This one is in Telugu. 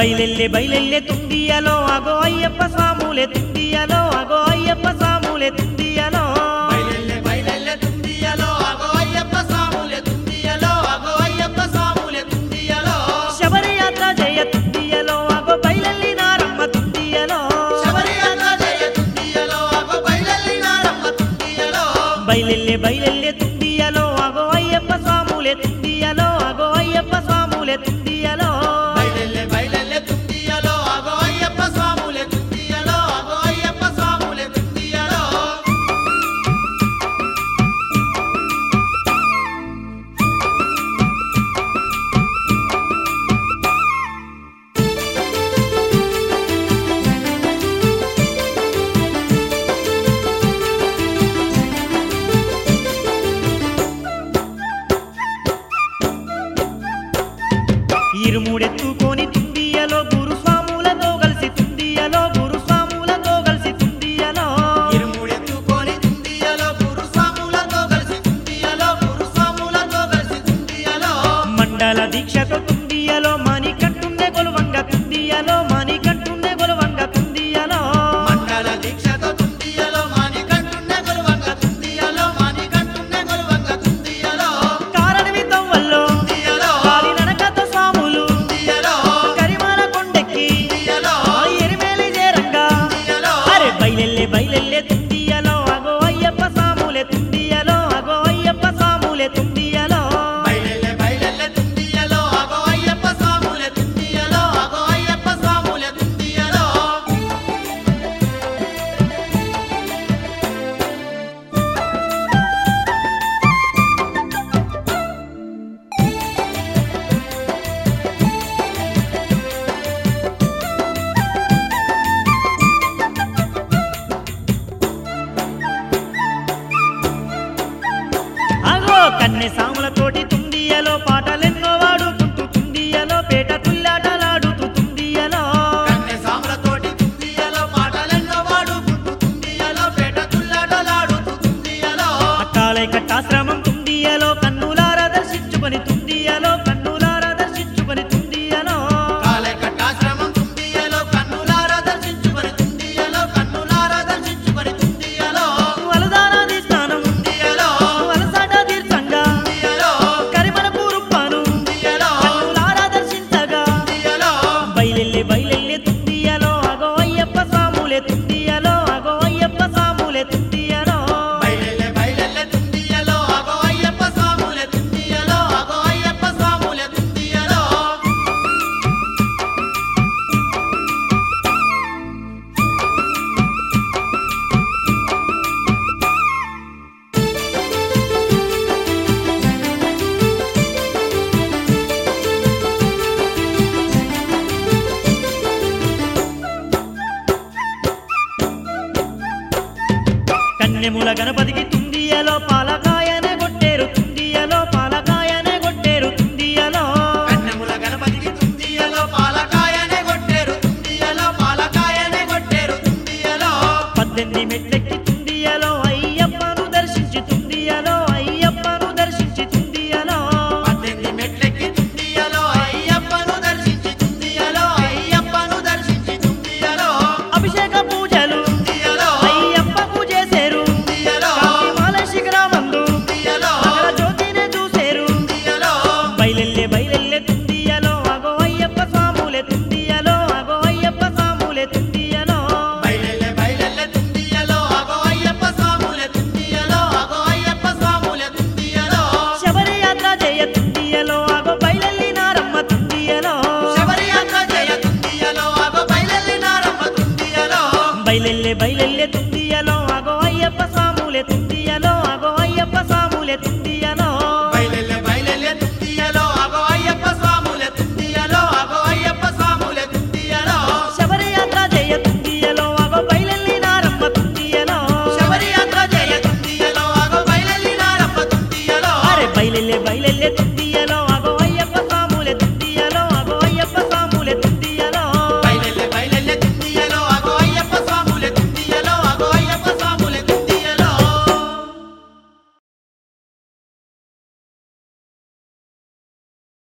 బయలెల్లే బయలెల్లే తుండియలో అగో అయ్యప్ప స్వాములే తుండియలో అగో అయ్యప్ప స్వాములే తుండియలో బయలెల్లె బయలెల్లె తుండియలో అగో అయ్యప్ప స్వాములే తుండియలో అగో అయ్యప్ప స్వాములే తుండియలో శబరి యాత్ర జయ తుండియలో అగో బయలెల్లి నారమ్మ తుండియలో శబరియాత్ర జయ తుండియలో అగో బయలెల్లినారమ్మ తుండియలో బయలెల్లే బయలెల్లే తుండియలో అగో అయ్యప్ప స్వాములే తుండియలో అగో అయ్యప్ప స్వాములే తుండియలో బయలెల్లె బయలెల్లె తుండియలో అగో అయ్యప్ప స్వాములే తుండియలో అగో అయ్యప్ప స్వాములే తుండియలో ఇరుముడెత్తుకొని తుండియలో గురుస్వాములతో కలిసి తుండియలో గురుస్వాములతో కలిసి తుండియలో ఇరుముడెత్తుకొని తుండియలో గురుస్వాములతో కలిసి తుండియలో గురుస్వాములతో కలిసి తుండియలో మండల దీక్షతో తుండియలో మణికంటుండే గొలువంగ తుండియలో మణికంటుండే గొలువంగ తుండియలో మండల దీక్షతో తుండియలో మానికంటున్న గొలువంగ తుండియలో మానికంటున్న గొలువంగ తుండియలో కారణవి తవ్వల్లో తుండియలో కాలి నడకతో స్వాములు తుండియలో కరిమాల కొండెక్కి తుండియలో ఆ ఎరిమేలి చేరంగా తుండియలో అరే బయలెల్లే బయలెల్లే తుండియలో అగో అయ్యప్ప సాములే తుండియలో అగో అయ్యప్ప సాములే తుండియలో బయలెల్లె బయలెల్లె తుండియలో అగో అయ్యప్ప స్వాములే తుండియలో అగో అయ్యప్ప స్వాములే తుండియలో అగో కన్నె సాములతోటి తుండియలో పాటలెన్నో వాడుకుంటూ తుండియలో పేట తుల్లాటలాడుతూ తుండియలో కన్నె సాములతోటి తుండియలో పాటలెన్నో వాడుకుంటూ తుండియలో పేట తుల్లాటలాడుతూ తుండియలో అట్టాలై కట్టాశ్రమం తుండియలో కన్నులార దర్శించుకొని తుండియలో కన్నులార దర్శించుకొని తుండియలో కాలే కట్టాశ్రమం తుండియలో కన్నులారా దర్శించుకొని తుండియలో కన్నులారా దర్శించుకొని తుండియలో వలదానాది స్నానం తుండియలో వలసాట తీర్థంగా తుండియలో కరిమల పూరుప్పాను తుండియలో కన్నులార దర్శించగా తుండియలో బయలెల్లి బయలెల్లి తుండియలో అగో అయ్యప్ప సాములే తుండియలో అగో అయ్యప్ప సాములే తుండియలో బయలెల్లె బయలెల్లె తుండియలో అగో అయ్యప్ప స్వాములే తుండియలో అగో అయ్యప్ప స్వాములే తుండియలో కన్నెముల గణపతికి తుండియలో పాలకాయనే కొట్టేరు తుండియలో పాలకాయనే కొట్టేరు తుండియలో కన్నెముల గణపతికి తుండియలో పాలకాయనే కొట్టేరు తుండియలో పాలకాయనే కొట్టేరు తుండియలో పద్దెనిమిది మెట్లెక్కి తుండియలో అయ్యప్పను దర్శించి తుండియలో అయ్యప్పను దర్శించి తుండియలో పద్దెనిమిది మెట్లెక్కి తుండియలో అయ్యప్పను దర్శించి తుండియలో అయ్యప్పను దర్శించి తుండియలో అభిషేక పూజలు తుండియలో అయ్యప్పకు చేసేరు తుండియలో కాశీమాల శిఖరమందు తుండియలో మకర జ్యోతినే చూసేరు తుండియలో బయలెల్లే బయలెల్లే తుండియలో అగో అయ్యప్ప స్వాములే తుండియలో అగో అయ్యప్ప స్వాములే తుండియలో బయలెల్లె బయలెల్లె తుండియలో అగో అయ్యప్ప స్వాములే తుండియలో అగో అయ్యప్ప స్వాములే తుండియలో శబరి యాత్ర జయ తుండియలో అగో బయలెల్లి నారమ్మ తుండియలో శబరియాత్ర జయ తుండియలో అగో బయలెల్లినారమ్మ తుండియలో బయలెల్లే బయలెల్లే తుండియలో అగో అయ్యప్ప స్వాములే తుండియలో అగో అయ్యప్ప స్వాములే తుండియలో